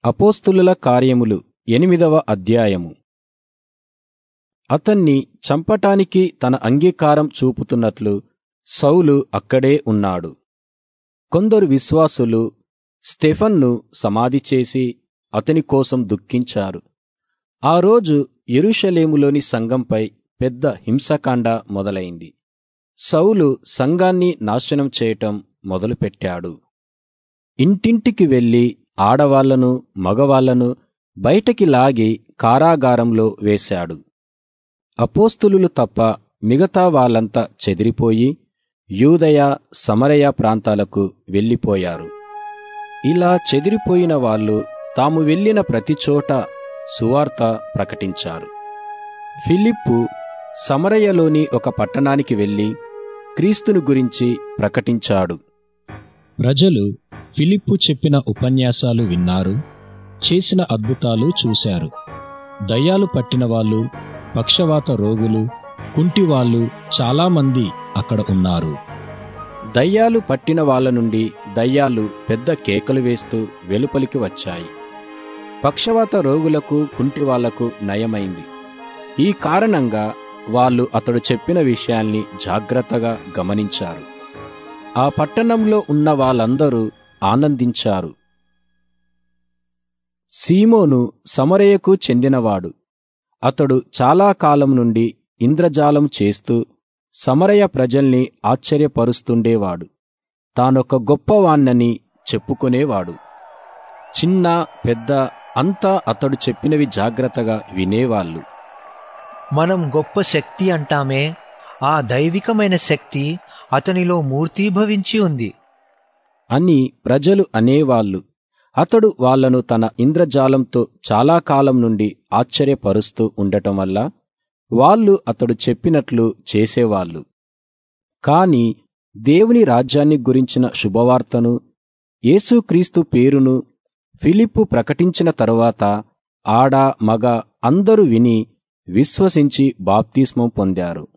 అపోస్తులుల కార్యములు ఎనిమిదవ అధ్యాయము అతన్ని చంపటానికి తన అంగీకారం చూపుతున్నట్లు సౌలు అక్కడే ఉన్నాడు కొందరు విశ్వాసులు స్టెఫన్ను సమాధి చేసి అతని కోసం దుఃఖించారు ఆ రోజు యెరూషలేములోని సంఘంపై పెద్ద హింసకాండ మొదలైంది సౌలు సంఘాన్ని నాశనం చేయటం మొదలుపెట్టాడు ఇంటింటికి వెళ్ళి ఆడవాళ్లను మగవాళ్లను బయటకి లాగి కారాగారంలో వేశాడు అపోస్తులులు తప్ప మిగతా వాళ్ళంతా చెదిరిపోయి యూదయ సమరయ ప్రాంతాలకు వెళ్ళిపోయారు ఇలా చెదిరిపోయిన వాళ్ళు తాము వెళ్ళిన ప్రతి చోట సువార్త ప్రకటించారు ఫిలిప్పు సమరయలోని ఒక పట్టణానికి వెళ్ళి క్రీస్తును గురించి ప్రకటించాడు ప్రజలు ఫిలిప్పు చెప్పిన ఉపన్యాసాలు విన్నారు చేసిన అద్భుతాలు చూశారు దయ్యాలు పట్టిన వాళ్ళు పక్షవాత రోగులు కుంటివాళ్ళు చాలామంది అక్కడ ఉన్నారు దయ్యాలు పట్టిన వాళ్ళ నుండి దయ్యాలు పెద్ద కేకలు వేస్తూ వెలుపలికి వచ్చాయి పక్షవాత రోగులకు కుంటివాళ్లకు నయమైంది ఈ కారణంగా వాళ్ళు అతడు చెప్పిన విషయాల్ని జాగ్రత్తగా గమనించారు ఆ పట్టణంలో ఉన్న వాళ్ళందరూ ఆనందించారు సీమోను సమరయకు చెందినవాడు అతడు చాలా కాలం నుండి ఇంద్రజాలం చేస్తూ సమరయ ప్రజల్ని ఆశ్చర్యపరుస్తుండేవాడు తానొక గొప్పవాణ్ణని చెప్పుకునేవాడు చిన్న పెద్ద అంతా అతడు చెప్పినవి జాగ్రత్తగా వినేవాళ్ళు మనం గొప్ప శక్తి అంటామే ఆ దైవికమైన శక్తి అతనిలో మూర్తీభవించి ఉంది అని ప్రజలు అనేవాళ్ళు అతడు వాళ్లను తన ఇంద్రజాలంతో చాలా కాలం నుండి ఆశ్చర్యపరుస్తూ ఉండటం వల్ల వాళ్ళు అతడు చెప్పినట్లు చేసేవాళ్ళు కాని దేవుని రాజ్యాన్ని గురించిన శుభవార్తను యేసుక్రీస్తు పేరును ఫిలిప్పు ప్రకటించిన తరువాత ఆడ మగ అందరూ విని విశ్వసించి బాప్తిస్మం పొందారు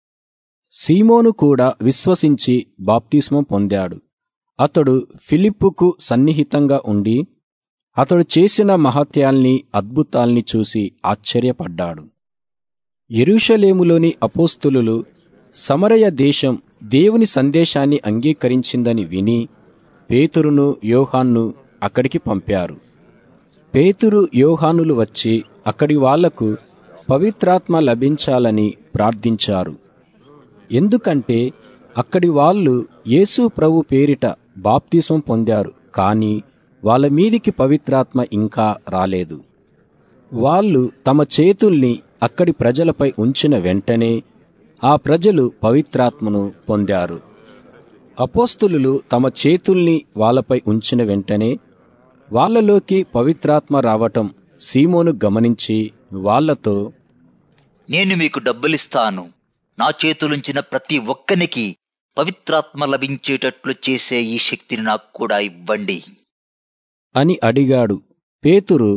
సీమోను కూడా విశ్వసించి బాప్తిస్మం పొందాడు అతడు ఫిలిప్పుకు సన్నిహితంగా ఉండి అతడు చేసిన మహత్యాల్ని అద్భుతాల్ని చూసి ఆశ్చర్యపడ్డాడు యెరూషలేములోని అపోస్తులు సమరయ దేశం దేవుని సందేశాన్ని అంగీకరించిందని విని పేతురును యోహాన్ను అక్కడికి పంపారు పేతురు యోహానులు వచ్చి అక్కడి వాళ్లకు పవిత్రాత్మ లభించాలని ప్రార్థించారు ఎందుకంటే అక్కడి వాళ్ళు యేసు ప్రభు పేరిట బాప్తిసం పొందారు కాని వాళ్ళ మీదికి పవిత్రాత్మ ఇంకా రాలేదు వాళ్ళు తమ చేతుల్ని అక్కడి ప్రజలపై ఉంచిన వెంటనే ఆ ప్రజలు పవిత్రాత్మను పొందారు అపోస్తులు తమ చేతుల్ని వాళ్ళపై ఉంచిన వెంటనే వాళ్ళలోకి పవిత్రాత్మ రావటం సీమోను గమనించి వాళ్లతో నేను మీకు డబ్బులిస్తాను నా చేతులుంచిన ప్రతి ఒక్కనికి పవిత్రాత్మ లభించేటట్లు చేసే ఈ శక్తిని నాకు కూడా ఇవ్వండి అని అడిగాడు పేతురు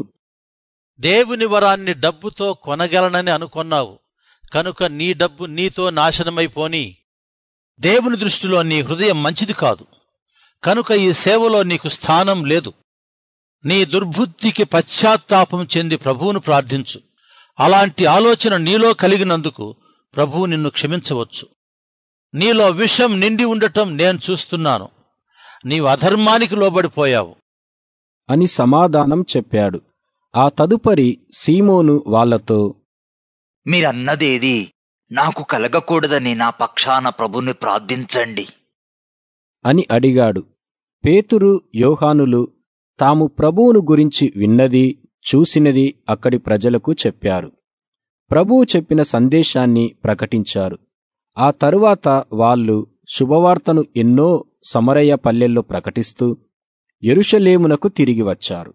దేవుని వరాన్ని డబ్బుతో కొనగలనని అనుకొన్నావు కనుక నీ డబ్బు నీతో నాశనమైపోని దేవుని దృష్టిలో నీ హృదయం మంచిది కాదు కనుక ఈ సేవలో నీకు స్థానం లేదు నీ దుర్బుద్ధికి పశ్చాత్తాపం చెంది ప్రభువును ప్రార్థించు అలాంటి ఆలోచన నీలో కలిగినందుకు ప్రభువు నిన్ను క్షమించవచ్చు నీలో విషం నిండి ఉండటం నేను చూస్తున్నాను నీవు అధర్మానికి లోబడిపోయావు అని సమాధానం చెప్పాడు ఆ తదుపరి సీమోను వాళ్లతో మీరన్నదేది నాకు కలగకూడదని నా పక్షాన ప్రభుని ప్రార్థించండి అని అడిగాడు పేతురు యోహానులు తాము ప్రభువును గురించి విన్నది చూసినది అక్కడి ప్రజలకు చెప్పారు ప్రభువు చెప్పిన సందేశాన్ని ప్రకటించారు ఆ తరువాత వాళ్ళు శుభవార్తను ఎన్నో సమరయ్య పల్లెల్లో ప్రకటిస్తూ యెరూషలేమునకు తిరిగి వచ్చారు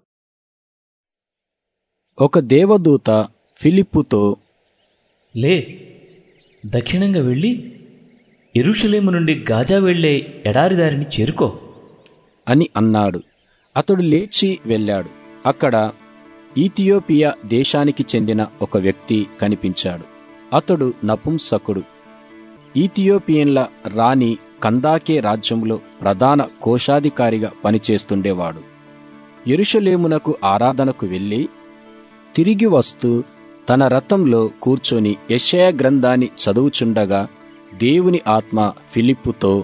ఒక దేవదూత ఫిలిప్పుతో లే దక్షిణంగా వెళ్ళి ఎరుషలేము నుండి గాజా వెళ్లే ఎడారి దారిని చేరుకో అని అన్నాడు అతడు లేచి వెళ్ళాడు అక్కడ ఈథియోపియా దేశానికి చెందిన ఒక వ్యక్తి కనిపించాడు అతడు నపుంసకుడు ఈథియోపియన్ల రాణి కందాకే రాజ్యంలో ప్రధాన కోశాధికారిగా పనిచేస్తుండేవాడు యెరూషలేమునకు ఆరాధనకు వెళ్ళి తిరిగి వస్తూ తన రథంలో కూర్చొని యెషయా గ్రంథాన్ని చదువుచుండగా దేవుని ఆత్మ ఫిలిప్పుతో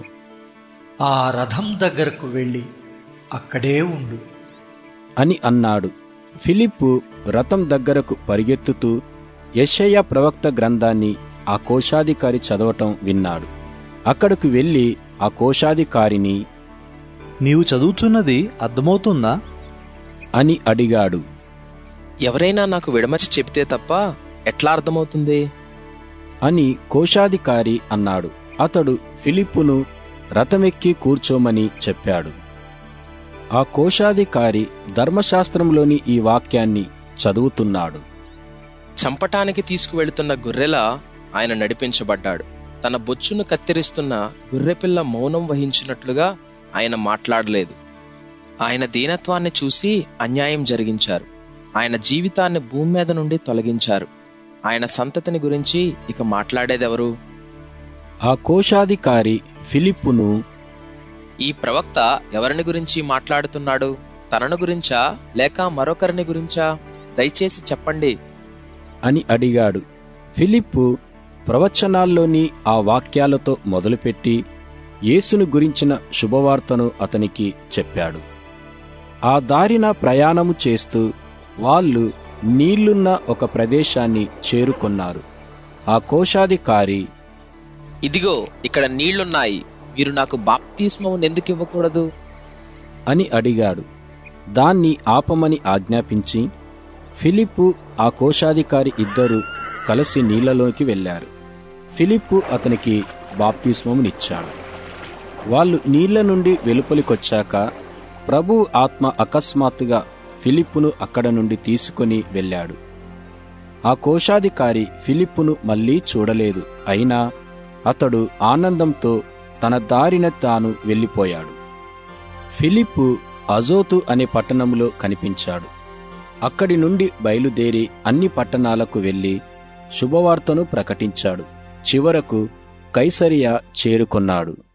ఆ రథం దగ్గరకు వెళ్ళి అక్కడే ఉండు అని అన్నాడు ఫిలిప్పు రథం దగ్గరకు పరిగెత్తుతూ యెషయా ప్రవక్త గ్రంథాన్ని ఆ కోశాధికారి చదవటం విన్నాడు అక్కడకు వెళ్ళి ఆ కోశాధికారిని నీవు చదువుతున్నది అర్థమవుతుందా అని అడిగాడు ఎవరైనా నాకు విడమర్చి చెబితే తప్ప ఎట్లా అర్థమవుతుంది అని కోశాధికారి అన్నాడు అతడు ఫిలిప్పును రథమెక్కి కూర్చోమని చెప్పాడు ఆ కోశాధికారి ధర్మశాస్త్రంలోని ఈ వాక్యాన్ని చదువుతున్నాడు చంపటానికి తీసుకువెళుతున్న గొర్రెలా ఆయన నడిపించబడ్డాడు తన బొచ్చును కత్తిరిస్తున్న గొర్రెపిల్ల మౌనం వహించినట్లుగా ఆయన మాట్లాడలేదు ఆయన దీనత్వాన్ని చూసి అన్యాయం జరిగించారు ఆయన జీవితాన్ని భూమి మీద నుండి తొలగించారు ఆయన సంతతిని గురించి ఇక మాట్లాడేదెవరు ఆ కోశాధికారి ఫిలిప్పును ఈ ప్రవక్త ఎవరిని గురించి మాట్లాడుతున్నాడు తనను గురించా లేక మరొకరిని గురించా దయచేసి చెప్పండి అని అడిగాడు ఫిలిప్పు ప్రవచనాల్లోని ఆ వాక్యాలతో మొదలుపెట్టి యేసును గురించిన శుభవార్తను అతనికి చెప్పాడు ఆ దారిన ప్రయాణము చేస్తూ వాళ్ళు నీళ్లున్న ఒక ప్రదేశాన్ని చేరుకొన్నారు ఆ కోశాధికారి ఇదిగో ఇక్కడ నీళ్లున్నాయి మీరు నాకు బాప్తిస్మం ఎందుకు ఇవ్వకూడదు అని అడిగాడు దాన్ని ఆపమని ఆజ్ఞాపించి ఫిలిప్పు ఆ కోశాధికారి ఇద్దరు కలిసి నీళ్లలోకి వెళ్ళారు ఫిలిప్పు అతనికి బాప్తిస్మమునిచ్చాడు వాళ్ళు నీళ్ల నుండి వెలుపలికొచ్చాక ప్రభు ఆత్మ అకస్మాత్తుగా ఫిలిప్పును అక్కడ నుండి తీసుకొని వెళ్ళాడు ఆ కోశాధికారి ఫిలిప్పును మళ్ళీ చూడలేదు అయినా అతడు ఆనందంతో తన దారిన తాను వెళ్ళిపోయాడు ఫిలిప్పు అజోతు అనే పట్టణంలో కనిపించాడు అక్కడి నుండి బయలుదేరి అన్ని పట్టణాలకు వెళ్లి శుభవార్తను ప్రకటించాడు చివరకు కైసరియా చేరుకొన్నాడు